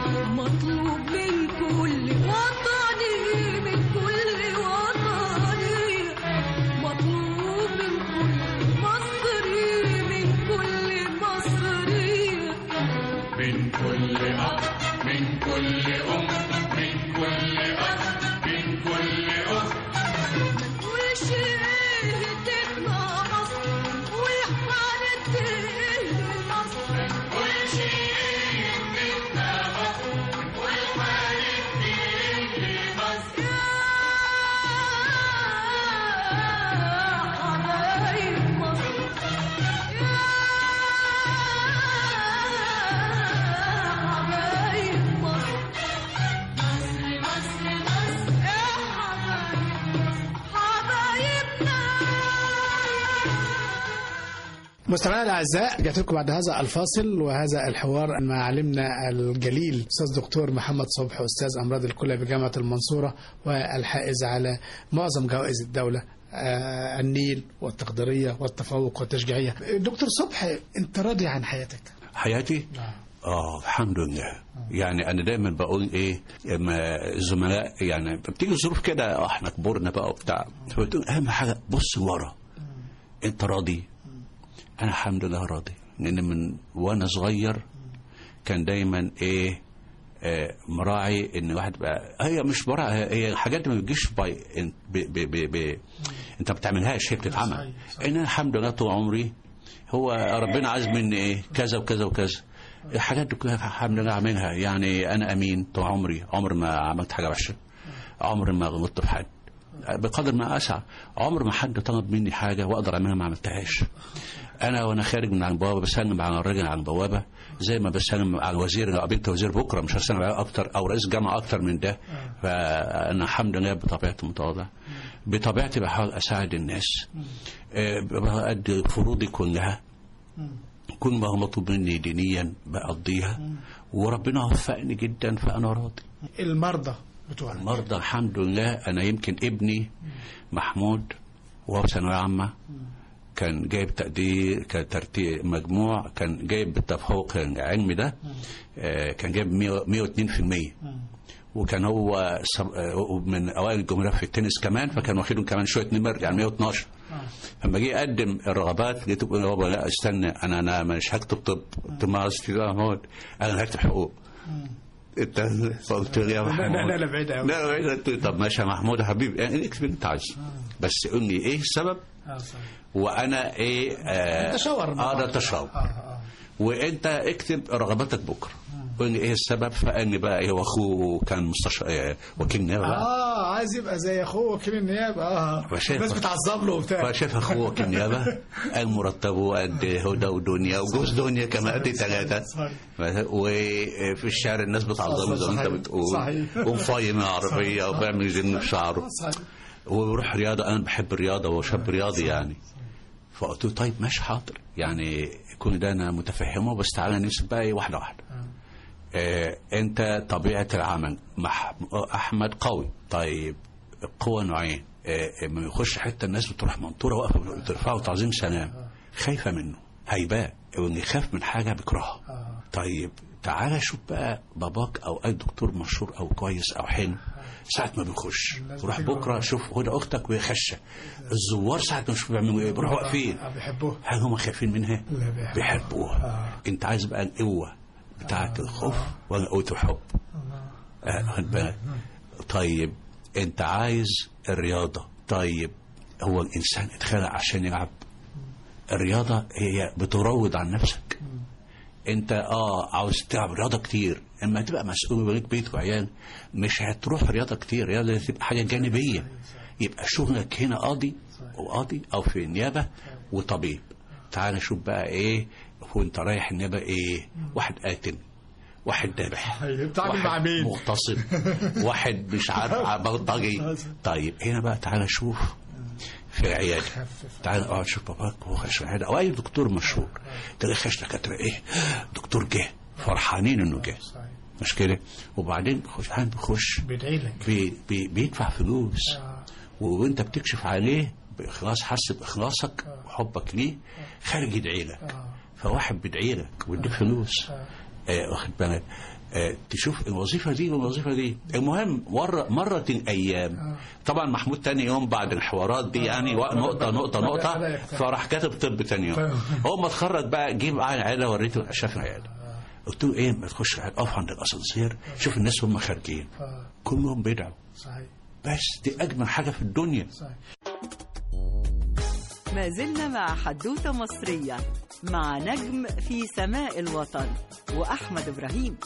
مطلوب من كل وطني من كل وطني مطلوب من كل مصري من كل مصري من كل أب من كل أم من كل أب من كل أخت وشهدتنا مصر وحالتنا مصر وشيلتنا مصر والحالتين مصر يا حبايب مصر يا حبايب مصر مصر مصر مصر يا حبايب مصر حبايبنا مستمعينا الاعزاء جات لكم بعد هذا الفاصل وهذا الحوار مع علمنا الجليل استاذ دكتور محمد صبحي استاذ امراض الكلى بجامعه المنصوره والحائز على معظم جوائز الدوله آه، النيل والتقديريه والتفوق والتشجيعيه دكتور صبحي انت راضي عن حياتك حياتي اه الحمد لله يعني انا دايما بقول ايه اما الزملاء يعني بتيجي ظروف كده آه، احنا كبرنا بقى وبتاع فبتقول اهم حاجه بص ورا انت راضي انا الحمد لله راضي لان من وانا صغير كان دايما ايه آه، مراعي ان واحد بقى هي مش مراعي هي حاجات ما بتجيش باي ب ب ب ب انت ما بتعملهاش هي بتتعمل ان أنا الحمد لله طول عمري هو ربنا عايز مني ايه كذا وكذا وكذا الحاجات دي كلها الحمد لله اعملها يعني انا امين طول عمري عمر ما عملت حاجه وحشه عمر ما غلطت في حد بقدر ما اسعى عمر ما حد طلب مني حاجه واقدر اعملها ما عملتهاش انا وانا خارج من على البوابه بسلم على الراجل على البوابه زي ما بسلم على الوزير لو قابلت وزير بكره مش هسلم عليه اكتر او رئيس جامعه اكتر من ده فانا الحمد لله بطبيعتي متواضع بطبيعتي بحاول اساعد الناس آه، بأدي فروضي كلها كل ما هو مطلوب مني دينيا بقضيها وربنا وفقني جدا فانا راضي المرضى بتوعنا المرضى الحمد لله انا يمكن ابني محمود وهو في ثانويه عامه كان جايب تقدير كان ترتيب مجموع كان جايب بالتفوق العلمي ده آه، كان جايب 100 102% وكان هو سب- آه، من اوائل الجمهوريه في التنس كمان فكان واخدهم كمان شويه نمر يعني 112 لما جه يقدم الرغبات لقيته بيقول يابا لا استنى انا انا مش هكتب طب قلت له ما قصدي لا محمود انا هكتب حقوق انت قلت له يا محمود لا لا لا بعيد قوي لا بعيد قلت له طب ماشي يا محمود يا حبيبي يعني اكتب اللي انت عايزه بس قول لي ايه السبب اه صحيح وانا ايه آه نتشاور مع اه بعض. نتشاور اه اه وانت اكتب رغباتك بكره قول لي ايه السبب فقال بقى ايه واخوه كان مستشفى آه وكيل نيابه بقى. اه عايز يبقى زي اخوه وكيل النيابه اه فشايف- الناس بتعذب له وبتاع فشاف اخوه وكيل نيابه قال مرتبه قد هدى ودنيا وجوز دنيا كمان قد ثلاثه صحيح. وفي الشارع الناس بتعظمه زي ما انت صحيح. بتقول صحيح. ومفايم العربيه وبيعمل جن في شعره صحيح. ويروح رياضه انا بحب الرياضه وهو شاب رياضي يعني فقلت له طيب ماشي حاضر يعني كل ده انا متفهمه بس تعالى نمسك بقى ايه واحده واحده آه انت طبيعه العمل مح... احمد قوي طيب القوه نوعين آه لما يخش حته الناس بتروح منطوره واقفه بترفعه تعظيم سلام خايفه منه هيباء واللي يخاف من حاجه بيكرهها طيب تعالى شوف بقى باباك او اي دكتور مشهور او كويس او حلو ساعة ما بيخش روح بكره شوف هدى اختك وهي خشه الزوار ساعة ما يشوفوا بيعملوا ايه بيروحوا واقفين آه، بيحبوه هل هم خايفين منها؟ لا، بيحبوها. بيحبوها انت عايز بقى القوه بتاعت الخوف ولا قوه الحب؟ آه، خد بالك طيب انت عايز الرياضه طيب هو الانسان اتخلق عشان يلعب الرياضه هي بتروض عن نفسك انت اه عاوز تلعب رياضه كتير اما تبقى مسؤول وليك بيت وعيال مش هتروح رياضه كتير الرياضه دي تبقى حاجه جانبيه يبقى شغلك هنا قاضي وقاضي او في النيابه وطبيب تعال شوف بقى ايه وانت رايح النيابه ايه واحد قاتل واحد ذابح بتتعامل واحد مع مين؟ مغتصب واحد مش عارف بلطجي طيب هنا بقى تعالى شوف في العياده تعالى اقعد شوف باباك وهو خش في العياده او اي دكتور مشهور تلاقي خش دكاتره ايه دكتور جه فرحانين انه جه مش كده وبعدين خش عند بيخش بيدعي لك بي بي بيدفع فلوس وانت بتكشف عليه باخلاص حس باخلاصك وحبك ليه خارج يدعي لك فواحد بيدعي لك ويديك فلوس آه واخد بالك آه تشوف الوظيفه دي والوظيفه دي المهم مره مرت الايام طبعا محمود تاني يوم بعد الحوارات دي يعني وا- نقطه نقطه نقطه فراح كاتب طب تاني يوم هو ما اتخرج بقى جه معايا العياده وريته شاف العياده قلت له ايه ما تخش العيادة، اقف عند الاسانسير شوف الناس هم خارجين كلهم بيدعوا صحيح بس دي اجمل حاجه في الدنيا صحيح ما زلنا مع حدوتة مصرية مع نجم في سماء الوطن وأحمد إبراهيم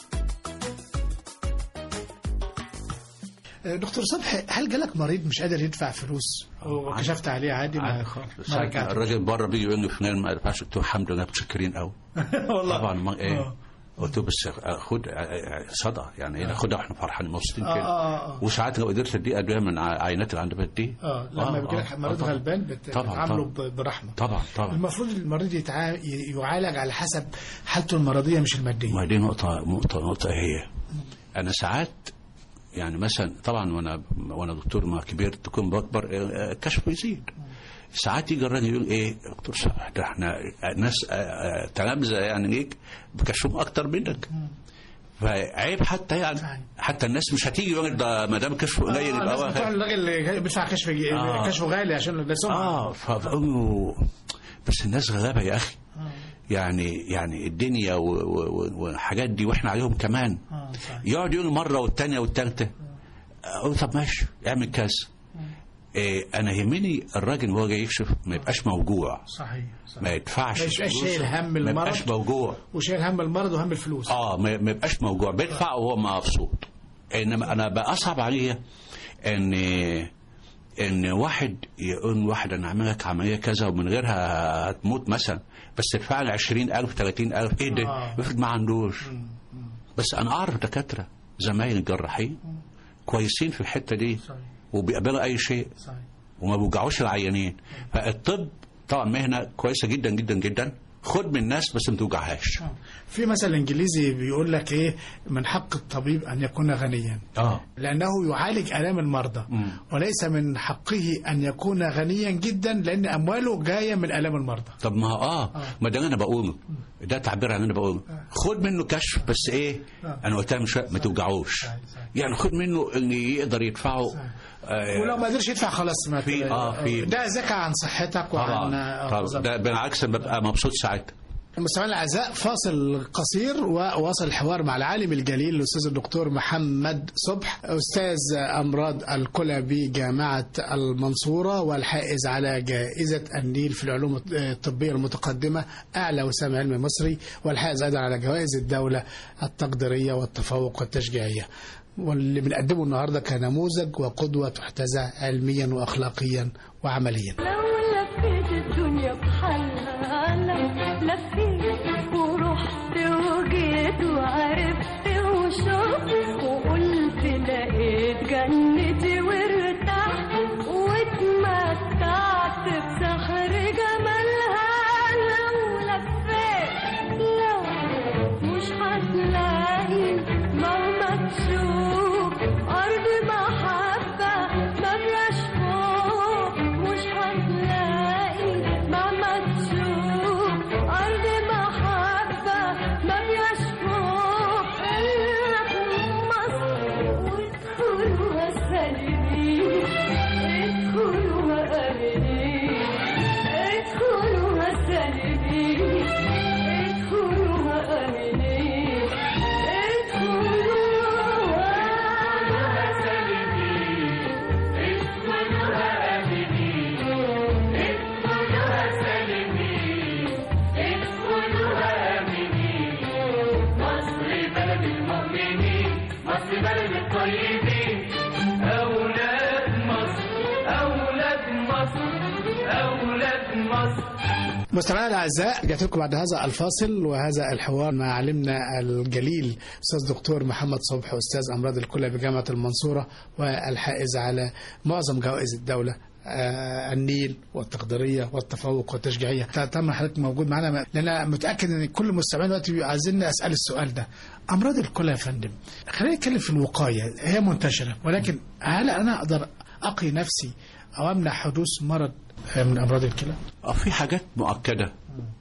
آه، دكتور صبحي هل جالك مريض مش قادر يدفع فلوس وكشفت عليه عادي ما ما ساعة رجعت الراجل بره بيجي يقول لي فلان ما يدفعش قلت له الحمد لله متشكرين قوي والله طبعا ما ايه آه. قلت له بس خد صدى يعني ناخدها واحنا فرحانين مبسوطين آه، كده آه، آه. وساعات لو قدرت ادي ادويه من ع- عينات اللي عند بدي اه لما بيجي لك مريض طبعاً. غلبان بت- طبعاً، بتعامله طبعاً. ب- برحمه طبعا طبعا المفروض المريض يتع... ي- يعالج على حسب حالته المرضيه مش الماديه ما دي نقطة نقطة نقطة هي أنا ساعات يعني مثلا طبعا وأنا وأنا دكتور ما كبير تكون بكبر آه، الكشف يزيد ساعات يجي الراجل يقول ايه دكتور صلاح ده احنا ناس آه، آه، تلامذه يعني ليك بكشفهم اكتر منك فعيب حتى يعني حتى الناس مش هتيجي يقول ده ما دام كشفه قليل آه، يبقى الناس هو بتوع خايف. الراجل اللي بيدفع كشف جي- آه. كشفه غالي عشان ده سمعه اه فبقول له بس الناس غلابه يا اخي يعني يعني الدنيا و- و- و- والحاجات دي واحنا عليهم كمان اه صحيح يقعد يقول مره والثانيه والثالثه اقول طب ماشي اعمل كذا إيه انا يهمني الراجل وهو جاي يكشف ما يبقاش موجوع صحيح صحيح ما يدفعش ما يبقاش فلوسه، شايل هم ما يبقاش المرض موجوع وشايل هم المرض وهم الفلوس اه ما ما يبقاش موجوع بيدفع وهو مبسوط انما انا بقى اصعب عليا ان ان واحد يقول واحد انا اعمل لك عمليه كذا ومن غيرها هتموت مثلا بس تدفع لي 20000 30000 ايه ده؟ آه. افرض ما عندوش بس انا اعرف دكاتره زمايل الجراحين كويسين في الحته دي صحيح وبيقبلوا اي شيء صحيح وما بيوجعوش العيانين فالطب طبعا مهنه كويسه جدا جدا جدا خد من الناس بس ما توجعهاش في مثل انجليزي بيقول لك ايه من حق الطبيب ان يكون غنيا اه لانه يعالج الام المرضى مم. وليس من حقه ان يكون غنيا جدا لان امواله جايه من الام المرضى طب ما اه ما ده انا بقوله ده تعبير عن انا بقوله خد منه كشف بس ايه انا قلتها من شويه ما توجعوش يعني خد منه ان يقدر يدفعه آه ولو ما قدرش يدفع خلاص ما في- آه، في- ده ذكى عن صحتك وعن طبعا آه، طبعا بالظبط. ده بالعكس أنا ببقى مبسوط ساعتها مستمعينا الاعزاء فاصل قصير وواصل الحوار مع العالم الجليل الاستاذ الدكتور محمد صبح استاذ امراض الكلى بجامعه المنصوره والحائز على جائزه النيل في العلوم الطبيه المتقدمه اعلى وسام علمي مصري والحائز ايضا على جوائز الدوله التقديريه والتفوق والتشجيعيه واللي بنقدمه النهارده كنموذج وقدوه تحتذى علميا واخلاقيا وعمليا لو لفيت الدنيا بحالها لو لفيت ورحت وجيت وعرفت وشفت وقلت لقيت جنتي وارتحت واتمتعت بسحر جمالها لو لفيت لو مش هتلاقي مهما تشوف أرض محبة مفيهاش خوف مش هتلاقي مهما تشوف أرض محبة مفيهاش خوف إلا في مصر وادخلوها سالمين ادخلوها آمنين ادخلوها سالمين ادخلوها آمنين ادخلوها أولاد مصر أولاد مصر أولاد مصر مستمعينا الاعزاء جات لكم بعد هذا الفاصل وهذا الحوار مع علمنا الجليل استاذ دكتور محمد صبحي استاذ امراض الكلى بجامعه المنصوره والحائز على معظم جوائز الدوله آه، النيل والتقديريه والتفوق والتشجيعيه طبعا حضرتك موجود معانا لان انا متاكد ان كل مستمعين دلوقتي عايزين اسال السؤال ده امراض الكلى يا فندم خلينا نتكلم في الوقايه هي منتشره ولكن هل انا اقدر اقي نفسي او امنع حدوث مرض آه، من امراض الكلى؟ آه، في حاجات مؤكدة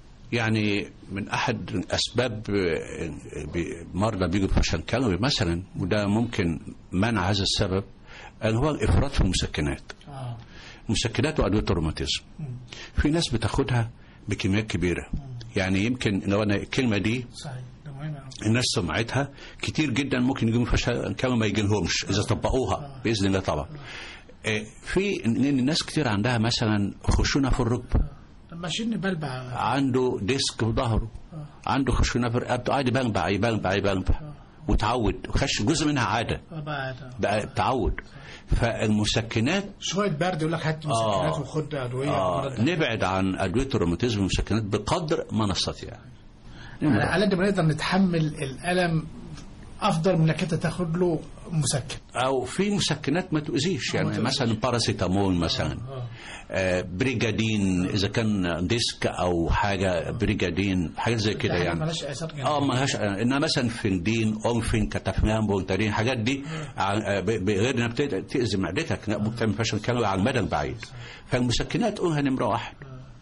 يعني من أحد أسباب آه، بي- مرضى بيجوا بفشل كلوي مثلا وده ممكن منع هذا السبب أن هو الإفراط في المسكنات اه مسكنات وأدوية الروماتيزم في ناس بتاخدها بكميات كبيرة يعني يمكن لو أنا الكلمة دي صحيح ده مهم أوي. الناس سمعتها كتير جدا ممكن يجيهم فشل كلوي ما يجيلهمش إذا طبقوها بإذن الله طبعا آه، في إن إن الناس كتير عندها مثلا خشونة في الركبة طب ماشيين نبلبع عنده ديسك في ظهره عنده خشونه في رقبته قاعد يبلبع يبلبع يبلبع وتعود خش جزء منها عاده بعد بقى تعود فالمسكنات شويه برد يقول لك هات مسكنات وخد ادويه آه نبعد عن ادويه الروماتيزم والمسكنات بقدر ما نستطيع على على قد ما نقدر نتحمل الالم افضل من انك انت تاخد له مسكن او في مسكنات ما تؤذيش يعني مثلا باراسيتامول مثلا آه بريجادين اذا كان ديسك او حاجه بريجادين حاجات زي كده حاجة يعني مالهاش اثار جانبية. اه ملهاش انها مثلا فندين اونفين كتافنام بونتارين الحاجات دي ع- ب- ب- غير انها بت- تاذي معدتك لا، ممكن تعمل فشل كلوي على المدى البعيد فالمسكنات قولها نمره واحد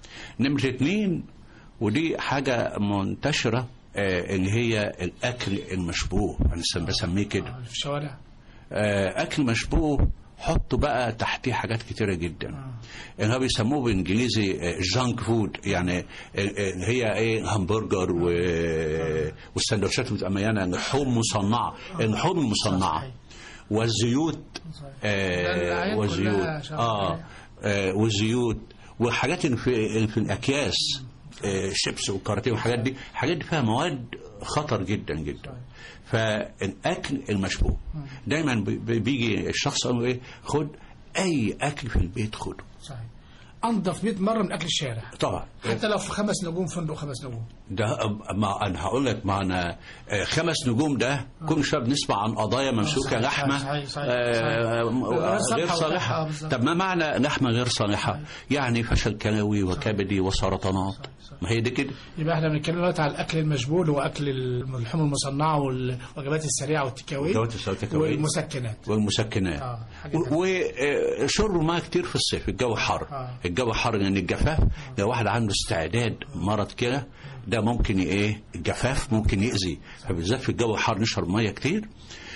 نمره اثنين ودي حاجه منتشره آه، اللي هي الاكل المشبوه انا بسميه كده في الشوارع آه، اكل مشبوه حطوا بقى تحتيه حاجات كتيره جدا اللي هو بيسموه بالانجليزي جانك فود يعني آه، آه، هي ايه همبرجر و... والسندوتشات بتبقى مليانه لحوم مصنعه اللحوم المصنعه والزيوت ده آه العيال والزيوت كلها شغالة. اه آه، والزيوت وحاجات اللي في اللي في الاكياس آه، شيبس والكاراتيه والحاجات دي الحاجات دي فيها مواد خطر جدا جدا فالاكل المشبوه دايما بي- بي- بيجي الشخص يقول له ايه خد اي اكل في البيت خده صحيح انضف 100 مره من اكل الشارع طبعا حتى لو في خمس نجوم فندق خمس نجوم ده ما انا هقول لك ما انا آه، خمس نجوم ده كل شويه بنسمع عن قضايا ممسوكه صحيح، لحمه صحيح، صحيح، آه، صحيح. غير صالحة وصحة، صالحه بالظبط. طب ما معنى لحمه غير صالحه يعني فشل كلوي وكبدي وسرطانات ما هي دي كده يبقى احنا بنتكلم دلوقتي على الاكل المشبول واكل اللحوم المصنعه والوجبات السريعه والتيكاوي وجبات السريعة والتيكاوي. والمسكنات والمسكنات آه، حاجة تانية. وشرب ماء كتير في الصيف الجو حر آه. الجو حر لان الجفاف لو واحد عنده استعداد مرض كده ده ممكن ايه الجفاف ممكن يأذي فبالذات في الجو الحار نشرب ميه كتير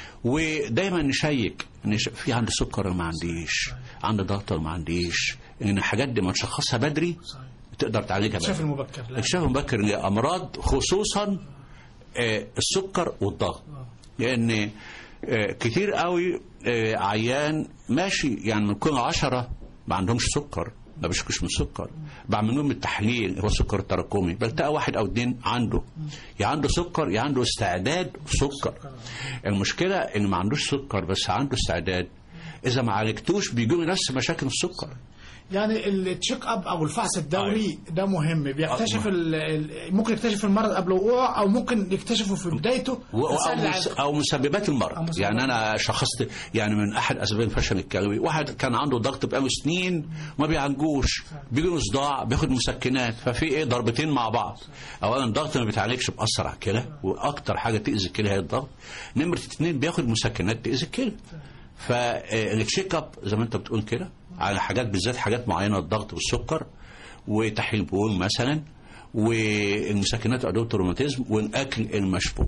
ودايما نشيك نش... في عندي سكر ولا ما عنديش عندي ضغط ولا ما عنديش ان الحاجات دي ما تشخصها بدري تقدر تعالجها الاكتشاف بدري المبكر لا. اكتشاف مبكر لامراض خصوصا آه، السكر والضغط لان آه، كتير قوي آه، عيان ماشي يعني من كل عشرة ما عندهمش سكر ما بيشكوش من السكر بعمل لهم التحليل هو السكر التراكمي بلتقى واحد او اتنين عنده يا عنده سكر يا عنده استعداد سكر المشكله ان ما عندوش سكر بس عنده استعداد اذا ما عالجتوش بيجوا له نفس مشاكل السكر يعني التشيك اب او الفحص الدوري ده مهم بيكتشف آه. ال- ال- ممكن يكتشف المرض قبل وقوعه او ممكن يكتشفه في بدايته و- بس أو, اللي مس- عارف- او مسببات أو المرض مسببات. يعني انا شخصت يعني من احد اسباب الفشل الكلوي واحد كان عنده ضغط بقاله سنين وما بيعالجوش بيجي له صداع بياخد مسكنات ففي ايه ضربتين مع بعض اولا الضغط ما بيتعالجش بأثر على الكلى واكتر حاجه تاذي الكلى هي الضغط نمره اتنين بياخد مسكنات تاذي الكلى فالتشيك اب زي ما انت بتقول كده على حاجات بالذات حاجات معينه الضغط والسكر وتحليل بول مثلا والمسكنات ادويه الروماتيزم والاكل المشبوه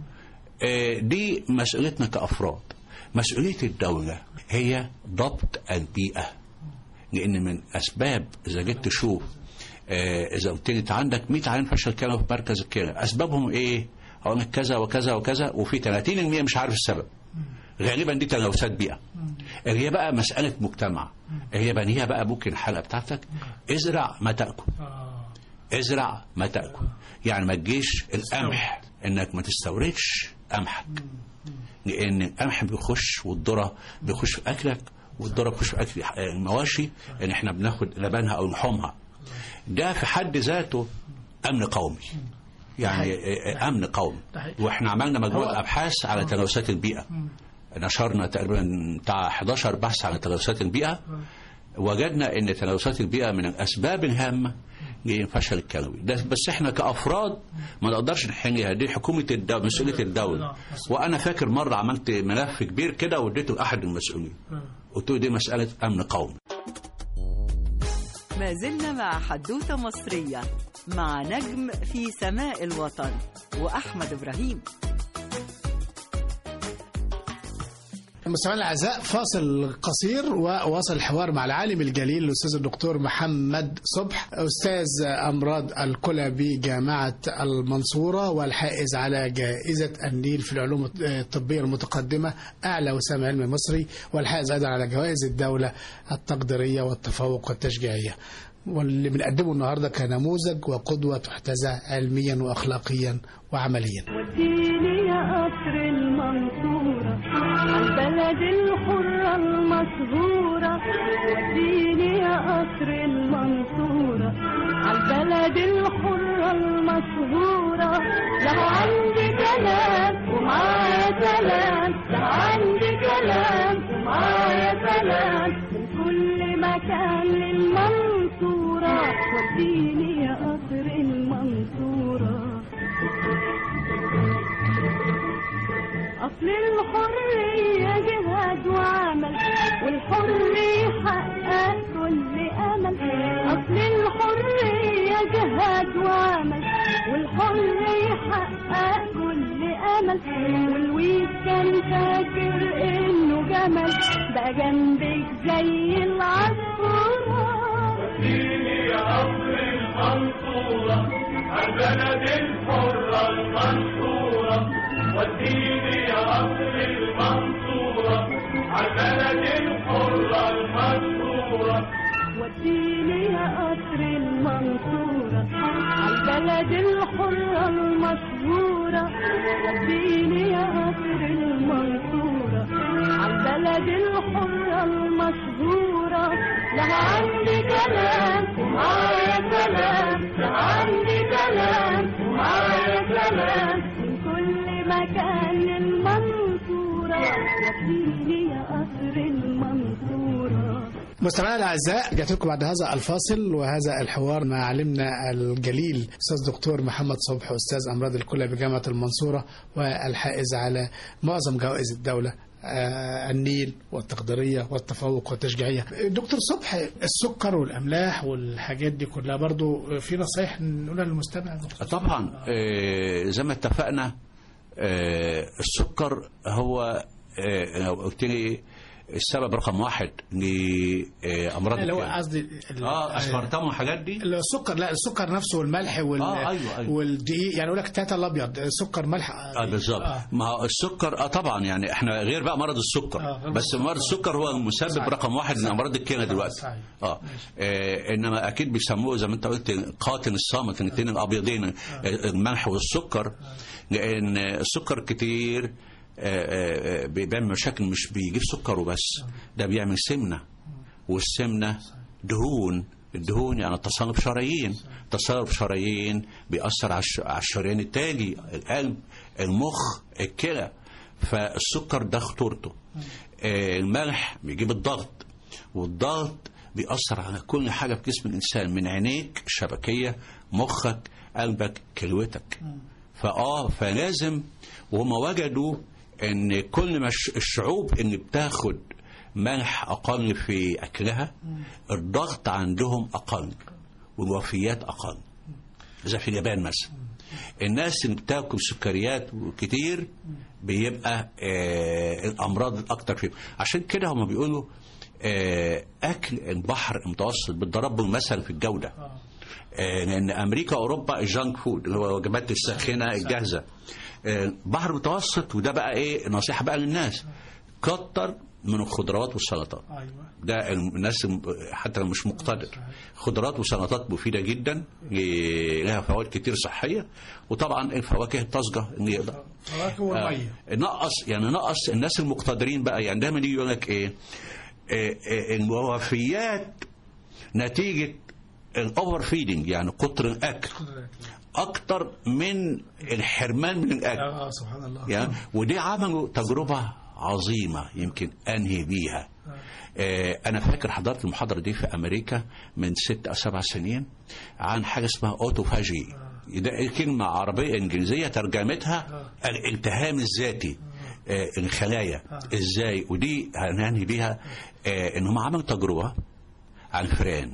آه، دي مسؤوليتنا كأفراد مسؤولية الدولة هي ضبط البيئة لأن من أسباب إذا جيت تشوف آه، إذا قلت لي أنت عندك 100 عيان فشل كلى في مركز الكلى أسبابهم إيه؟ أقول لك كذا وكذا وكذا وفي 30% مش عارف السبب غالبا دي تلوثات بيئة هي بقى مسألة مجتمع هي بقى هي بقى ممكن الحلقة بتاعتك ازرع ما تأكل آه. ازرع ما تاكل يعني ما تجيش القمح انك ما تستوردش قمحك لان القمح بيخش والذره بيخش في اكلك والذره بيخش في اكل المواشي ان احنا بناخد لبنها او لحومها ده في حد ذاته امن قومي يعني آه، امن قومي ده حقيقي. واحنا عملنا هو- مجموعه ابحاث على تلوثات البيئه نشرنا تقريبا بتاع 11 بحث على تلوثات البيئه وجدنا ان تلوثات البيئه من الاسباب الهامه للفشل الكلوي ده بس احنا كافراد ما نقدرش نحلها دي حكومه الدوله مسؤوليه الدوله وانا فاكر مره عملت ملف كبير كده واديته لاحد المسؤولين قلت له دي مساله امن قومي ما زلنا مع حدوتة مصرية مع نجم في سماء الوطن وأحمد إبراهيم مستمعينا الاعزاء فاصل قصير وواصل الحوار مع العالم الجليل الاستاذ الدكتور محمد صبح استاذ امراض الكلى بجامعه المنصوره والحائز على جائزه النيل في العلوم الطبيه المتقدمه اعلى وسام علمي مصري والحائز ايضا على جوائز الدوله التقديريه والتفوق والتشجيعيه واللي بنقدمه النهارده كنموذج وقدوه تحتذى علميا واخلاقيا وعمليا وديني يا قصر المنصورة عالبلد الحرة المسهورة وديني يا قصر المنصورة عالبلد الحرة المسهورة لو عندي كلام ومعايا سلام لو عندي كلام ومعايا سلام من كل مكان للمنصورة وديني يا قصر المنصورة أصل الحرية جهاد وعمل والحر يحقق كل أمل أصل الحرية جهاد وعمل والحر يحقق كل أمل والويد كان فاكر إنه جمل بقى جنبك زي العصفورة وديني يا قصر المنصورة البلد الحرة المنصورة وديني يا قصر المنصورة البلد الحرة المنصورة وديني يا قصر المنصورة عالبلد الحرة المشهورة وديني يا قصر المنصورة عالبلد الحرة المشهورة لا عندي كلام معايا كلام لا عندي كلام معايا كلام من كل مكان المنصورة يكفيني يا قصر المنصورة مستمعينا الاعزاء جات لكم بعد هذا الفاصل وهذا الحوار مع علمنا الجليل استاذ دكتور محمد صبحي استاذ امراض الكلى بجامعه المنصوره والحائز على معظم جوائز الدوله آه، النيل والتقديريه والتفوق والتشجيعيه. دكتور صبحي السكر والاملاح والحاجات دي كلها برضو في نصايح نقولها للمستمع طبعا آه، زي ما اتفقنا آه، السكر هو آه، لو قلت لي السبب رقم واحد لامراض اللي هو الكلى. قصدي ال- اه اسبرتام والحاجات دي السكر لا السكر نفسه والملح وال آه، أيوة، أيوة. والدقيق يعني يقول لك تاتا الابيض سكر ملح اه بالظبط آه. ما هو السكر اه طبعا يعني احنا غير بقى مرض السكر آه، غير بس مرض مرض السكر هو المسبب صحيح. رقم واحد من امراض الكلى دلوقتي صحيح. اه آه، انما اكيد بيسموه زي ما انت قلت قاتل الصامت الاثنين الابيضين آه، الملح والسكر لان السكر كتير آه، آه، آه، بيعمل مشاكل مش بيجيب سكر وبس ده بيعمل سمنه والسمنه دهون الدهون يعني تصلب شرايين تصلب شرايين بيأثر على الش- على الشريان التاجي القلب المخ الكلى فالسكر ده خطورته آه، الملح بيجيب الضغط والضغط بيأثر على كل حاجة في جسم الإنسان من عينيك الشبكية مخك قلبك كلوتك فآه فلازم وهم وجدوا ان كل ما الش- الشعوب اللي بتاخد ملح اقل في اكلها الضغط عندهم اقل والوفيات اقل زي في اليابان مثلا الناس اللي بتاكل سكريات كتير بيبقى آه الامراض الاكتر فيهم عشان كده هم بيقولوا آه اكل البحر المتوسط بالضرب المثل في الجوده آه، لان امريكا واوروبا الجانك فود اللي هو الوجبات الساخنه الجاهزه آه، بحر متوسط وده بقى ايه نصيحه بقى للناس كتر من الخضروات والسلطات ايوه ده الناس الم- حتى لو مش مقتدر خضروات وسلطات مفيده جدا إيه، لها فوائد كتير صحيه وطبعا الفواكه الطازجه اللي يقدر فواكه والميه آه، نقص يعني نقص الناس المقتدرين بقى يعني دايما يجي يقول لك ايه إيه، إيه، الوفيات نتيجه الاوفر فيدنج يعني كتر الاكل اكتر من الحرمان من الاكل اه سبحان الله يعني ودي عملوا تجربة عظيمة يمكن أنهي بيها آه، أنا فاكر حضرت المحاضرة دي في أمريكا من ست أو سبع سنين عن حاجة اسمها أوتوفاجي ده كلمة عربية إنجليزية ترجمتها الالتهام الذاتي آه، الخلايا إزاي ودي هننهي بيها آه، إن هم عملوا تجربة عن فئران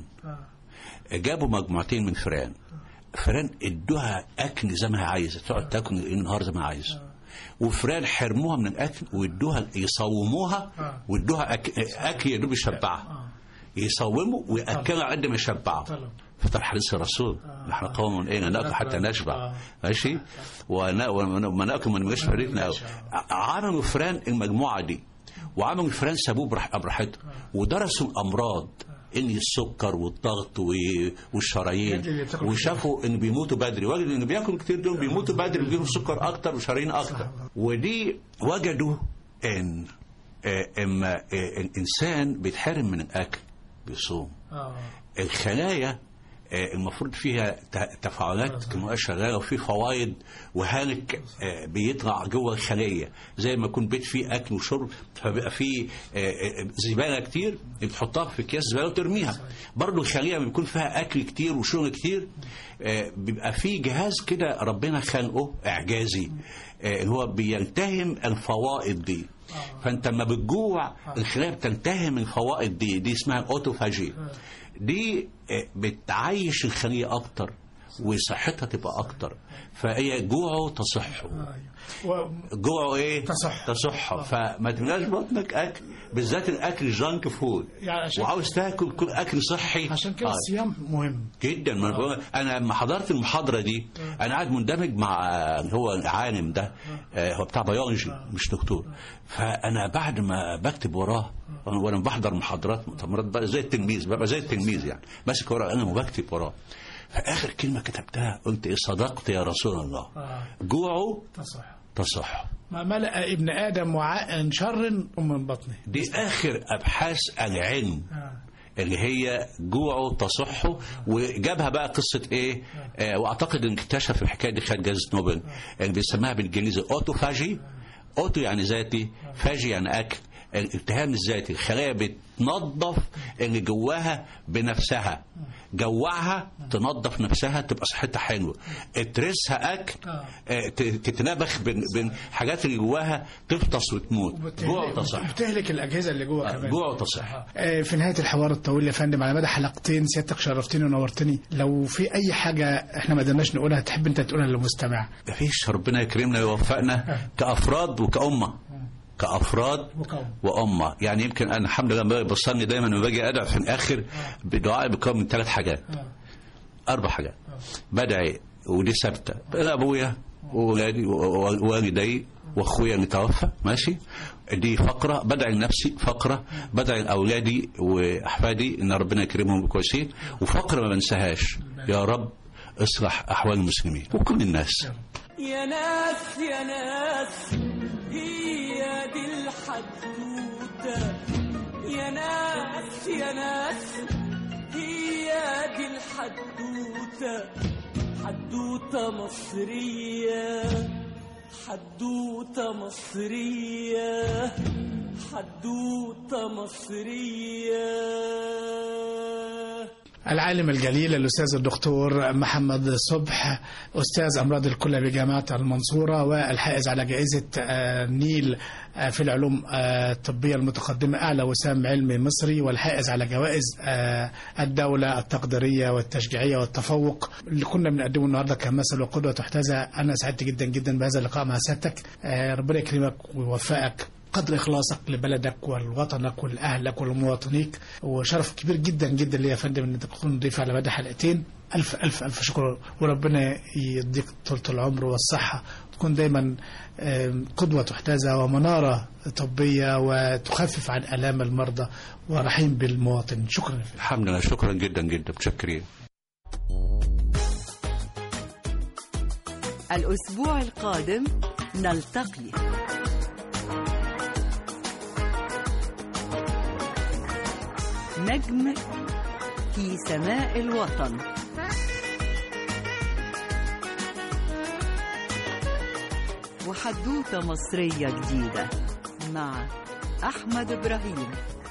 جابوا مجموعتين من فئران فئران ادوها اكل زي ما هي عايزه تقعد تاكل النهار زي ما هي عايزه وفئران حرموها من الاكل وادوها يصوموها وادوها أك... اكل يا دوب يشبعها يصوموا وياكلوا قد ما يشبعوا طلب. فطر حديث الرسول نحن قوم من اين ناكل حتى نشبع ماشي ونا- وما ناكل من مش فريقنا عملوا فئران المجموعه دي وعملوا فئران سابوه برح- براحتهم ودرسوا الامراض ان السكر والضغط و- والشرايين اللي بتاكل وشافوا ان بيموتوا بدري وجدوا ان بياكلوا كتير دول بيموتوا بدري بيجيهم سكر اكتر وشرايين اكتر ودي وجدوا ان آه، اما آه، الانسان بيتحرم من الاكل بيصوم اه الخلايا آه، المفروض فيها ت- تفاعلات كيميائيه شغاله وفي فوائد وهالك آه، بيطلع جوه الخليه زي ما يكون بيت فيه اكل وشرب فبيبقى فيه آه، آه، زباله كتير بتحطها في اكياس زباله وترميها برضه الخليه لما بيكون فيها اكل كتير وشرب كتير آه، بيبقى فيه جهاز كده ربنا خلقه اعجازي آه، اللي هو بيلتهم الفوائد دي فانت لما بتجوع الخلايا بتلتهم الفوائد دي دي اسمها الاوتوفاجي دي آه، بتعيش الخليه اكتر وصحتها تبقى اكتر فهي جوعه تصحه و... جوعه ايه تصح. تصح فما تملاش بطنك اكل بالذات الاكل جانك فود يعني عشان- وعاوز تاكل كل اكل صحي عشان كده آه. الصيام مهم جدا ما أنا بقول- انا لما حضرت المحاضره دي انا قاعد مندمج مع اللي هو العالم ده آه، هو بتاع بيولوجي مش دكتور فانا بعد ما بكتب وراه وانا وأنا بحضر محاضرات مؤتمرات بقى زي التلميذ ببقى زي التلميذ يعني ماسك ورقه انا وبكتب وراه فاخر كلمه كتبتها قلت ايه صدقت يا رسول الله آه. جوعه تصح تصح ما ملأ ابن آدم وعاء شر من بطنه دي اخر ابحاث العلم آه. اللي هي جوعه تصحه وجابها بقى قصه ايه آه واعتقد ان اكتشف الحكايه دي خد جائزه نوبل اللي بيسموها بالانجليزي اوتوفاجي اوتو يعني ذاتي فاجي يعني اكل الالتهام الذاتي الخلايا بتنظف اللي جواها بنفسها جوعها تنظف نفسها تبقى صحتها حلوه اترسها اكل آه، ت- تتنبخ بين بين حاجات اللي جواها تفطس وتموت جوع وتصح بتهلك الاجهزه اللي جوه كمان جوع وتصح آه، في نهايه الحوار الطويل يا فندم على مدى حلقتين سيادتك شرفتني ونورتني لو في اي حاجه احنا ما قدرناش نقولها تحب انت تقولها للمستمع مفيش ربنا يكرمنا ويوفقنا كافراد وكأمة كأفراد وقوم. وأمة يعني يمكن أنا الحمد لله بصلي دايما لما باجي أدعو في الآخر بدعاء بيكون من ثلاث حاجات أربع حاجات بدعي ودي ثابتة أنا أبويا وولادي ووالدي واخويا اللي توفى ماشي دي فقره بدعي لنفسي فقره بدعي لاولادي واحفادي ان ربنا يكرمهم كويسين وفقره ما بنساهاش يا رب اصلح احوال المسلمين وكل الناس يا ناس يا ناس هي دي الحدوتة يا ناس يا ناس هي دي الحدوتة حدوتة مصرية حدوتة مصرية حدوتة مصرية العالم الجليل الأستاذ الدكتور محمد صبح أستاذ أمراض الكلى بجامعة المنصورة والحائز على جائزة آه، نيل آه، في العلوم آه، الطبية المتقدمة أعلى وسام علمي مصري والحائز على جوائز آه، الدولة التقديرية والتشجيعية والتفوق اللي كنا بنقدمه النهاردة كمثل وقدوة تحتذى أنا سعدت جدا جدا بهذا اللقاء مع سيادتك آه، ربنا يكرمك ويوفقك قدر إخلاصك لبلدك ولوطنك ولأهلك ولمواطنيك وشرف كبير جدا جدا لي يا فندم إن تكون ضيف على مدى حلقتين ألف ألف ألف شكر وربنا يديك طولة العمر والصحة تكون دايما آم، قدوة تحتذى ومنارة طبية وتخفف عن آلام المرضى ورحيم بالمواطن شكرا الحمد لله شكرا جدا جدا متشكرين الأسبوع القادم نلتقي نجم في سماء الوطن وحدوتة مصرية جديدة مع أحمد إبراهيم